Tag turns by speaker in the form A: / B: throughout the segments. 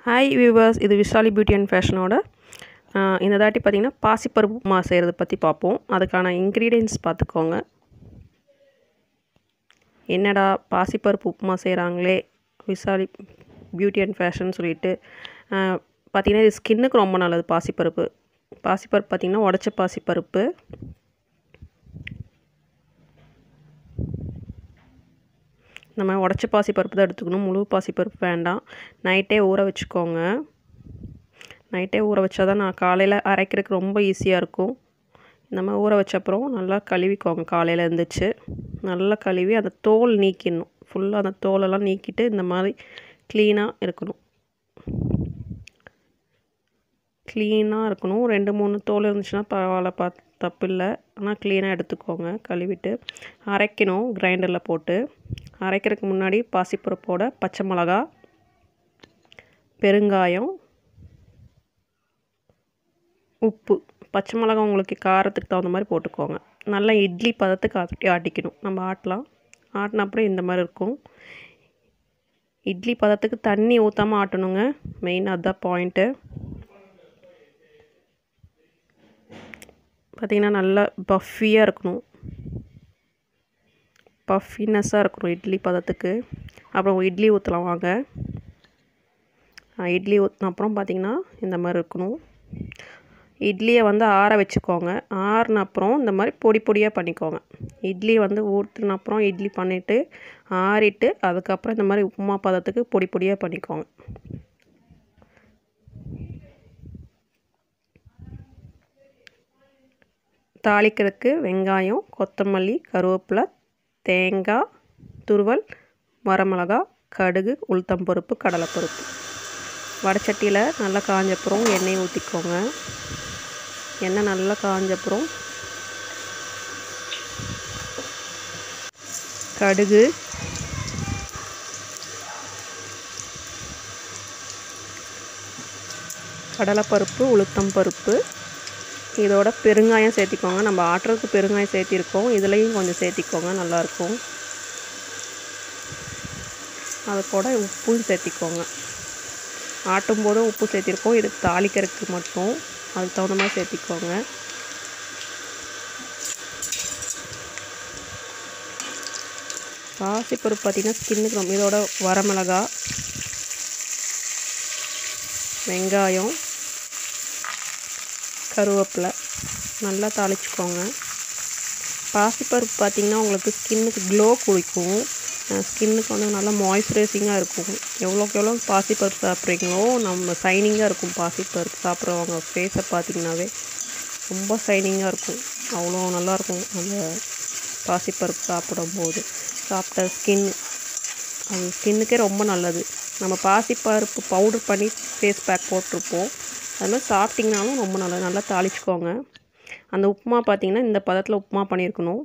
A: hi viewers இது Vishali beauty and ஃபேஷனோட இந்த தாட்டி பார்த்திங்கன்னா பாசிப்பருப்பு உப்புமா செய்கிறத பற்றி பார்ப்போம் அதுக்கான இன்க்ரீடியன்ஸ் பார்த்துக்கோங்க என்னடா பாசிப்பருப்பு உப்புமா செய்கிறாங்களே விஷாலி பியூட்டி அண்ட் ஃபேஷன் சொல்லிட்டு பார்த்திங்கன்னா இது ஸ்கின்னுக்கு ரொம்ப நல்லது பாசிப்பருப்பு பாசிப்பருப்பு பார்த்திங்கன்னா உடச்ச பாசிப்பருப்பு நம்ம உடச்ச பாசிப்பருப்பு தான் எடுத்துக்கணும் முழு பாசிப்பருப்பு வேண்டாம் நைட்டே ஊற வச்சுக்கோங்க நைட்டே ஊற வச்சா தான் நான் காலையில் அரைக்கிறதுக்கு ரொம்ப ஈஸியாக இருக்கும் நம்ம ஊற வச்ச அப்புறம் நல்லா கழுவிக்கோங்க காலையில் இருந்துச்சு நல்லா கழுவி அந்த தோல் நீக்கிடணும் ஃபுல்லாக அந்த தோலெல்லாம் நீக்கிட்டு இந்த மாதிரி க்ளீனாக இருக்கணும் க்ளீனாக இருக்கணும் ரெண்டு மூணு தோல் இருந்துச்சுன்னா பரவாயில்ல பா தப்பு இல்லை ஆனால் க்ளீனாக எடுத்துக்கோங்க கழுவிட்டு அரைக்கணும் கிரைண்டரில் போட்டு அரைக்கிறதுக்கு முன்னாடி பாசிப்பருப்போட பச்சை மிளகா பெருங்காயம் உப்பு பச்சை மிளகா உங்களுக்கு காரத்துக்கு தகுந்த மாதிரி போட்டுக்கோங்க நல்லா இட்லி பதத்துக்கு ஆட்டி ஆட்டிக்கணும் நம்ம ஆட்டலாம் ஆட்டின அப்புறம் இந்த மாதிரி இருக்கும் இட்லி பதத்துக்கு தண்ணி ஊற்றாமல் ஆட்டணுங்க மெயின் அதுதான் பாயிண்ட்டு பார்த்திங்கன்னா நல்லா பஃபியாக இருக்கணும் பஃபினஸ்ஸாக இருக்கணும் இட்லி பதத்துக்கு அப்புறம் இட்லி ஊற்றலாம் வாங்க இட்லி ஊற்றின அப்புறம் பார்த்திங்கன்னா இந்த மாதிரி இருக்கணும் இட்லியை வந்து ஆற வச்சுக்கோங்க ஆறின அப்புறம் இந்த மாதிரி பொடி பொடியாக பண்ணிக்கோங்க இட்லி வந்து ஊற்றின அப்புறம் இட்லி பண்ணிவிட்டு ஆறிட்டு அதுக்கப்புறம் இந்த மாதிரி உப்புமா பதத்துக்கு பொடி பொடியாக பண்ணிக்கோங்க தாளிக்கிறதுக்கு வெங்காயம் கொத்தமல்லி கருவேப்பிலை தேங்காய் துருவல் வரமிளகா கடுகு உளுத்தம்பருப்பு கடலைப்பருப்பு வடச்சட்டியில் நல்லா காஞ்சப்புறம் எண்ணெய் ஊற்றிக்கோங்க எண்ணெய் நல்லா காஞ்சப்புறம் கடுகு கடலைப்பருப்பு உளுத்தம்பருப்பு இதோட பெருங்காயம் சேர்த்திக்கோங்க நம்ம ஆட்டுறதுக்கு பெருங்காயம் சேர்த்திருக்கோம் இதுலேயும் கொஞ்சம் சேர்த்திக்கோங்க நல்லாயிருக்கும் அது கூட உப்பும் சேர்த்திக்கோங்க ஆட்டும் போதும் உப்பு சேர்த்திருக்கோம் இது தாளிக்கிறதுக்கு மட்டும் அதுக்கு தகுந்த மாதிரி சேர்த்திக்கோங்க பாசிப்பருப்பு பார்த்திங்கன்னா ஸ்கின்னுக்கு ரொம்ப இதோட வரமிளகா வெங்காயம் கருவேப்பிலை நல்லா தாளிச்சுக்கோங்க பாசிப்பருப்பு பார்த்திங்கன்னா உங்களுக்கு ஸ்கின்னுக்கு க்ளோ கொடுக்கும் ஸ்கின்னுக்கு வந்து நல்லா மாய்ஸ்சரைசிங்காக இருக்கும் எவ்வளோக்கு எவ்வளோ பாசிப்பருப்பு சாப்பிட்றீங்களோ நம்ம சைனிங்காக இருக்கும் பாசிப்பருப்பு சாப்பிட்றவங்க ஃபேஸை பார்த்திங்கனாவே ரொம்ப சைனிங்காக இருக்கும் அவ்வளோ நல்லாயிருக்கும் அந்த பாசிப்பருப்பு சாப்பிடும்போது சாப்பிட்ட ஸ்கின் அது ஸ்கின்னுக்கே ரொம்ப நல்லது நம்ம பாசிப்பருப்பு பவுடர் பண்ணி ஃபேஸ் பேக் போட்டிருப்போம் அது மாதிரி சாப்பிட்டிங்கனாலும் ரொம்ப நல்லது நல்லா தாளிச்சுக்கோங்க அந்த உப்புமா பார்த்திங்கன்னா இந்த பதத்தில் உப்புமா பண்ணியிருக்கணும்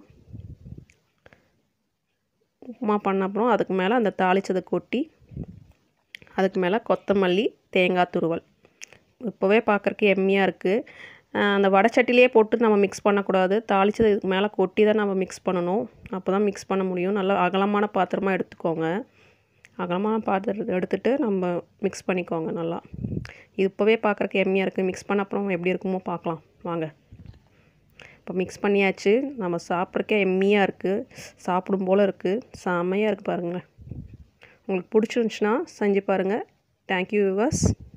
A: உப்புமா பண்ண அப்புறம் அதுக்கு மேலே அந்த தாளித்ததை கொட்டி அதுக்கு மேலே கொத்தமல்லி தேங்காய் துருவல் இப்போவே பார்க்குறக்கு எம்மியாக இருக்குது அந்த வடச்சட்டிலேயே போட்டு நம்ம மிக்ஸ் பண்ணக்கூடாது தாளித்தது இதுக்கு மேலே கொட்டி தான் நம்ம மிக்ஸ் பண்ணணும் அப்போ தான் மிக்ஸ் பண்ண முடியும் நல்லா அகலமான பாத்திரமாக எடுத்துக்கோங்க அகலமான பாத்திரத்தை எடுத்துகிட்டு நம்ம மிக்ஸ் பண்ணிக்கோங்க நல்லா இது இப்போவே பார்க்குறக்கு எம்மியாக இருக்குது மிக்ஸ் பண்ண அப்புறம் எப்படி இருக்குமோ பார்க்கலாம் வாங்க இப்போ மிக்ஸ் பண்ணியாச்சு நம்ம சாப்பிட்றக்கே எம்மியாக இருக்குது சாப்பிடும் போல் இருக்குது செம்மையாக இருக்குது பாருங்களேன் உங்களுக்கு பிடிச்சிருந்துச்சின்னா செஞ்சு பாருங்கள் தேங்க்யூ விவர்ஸ்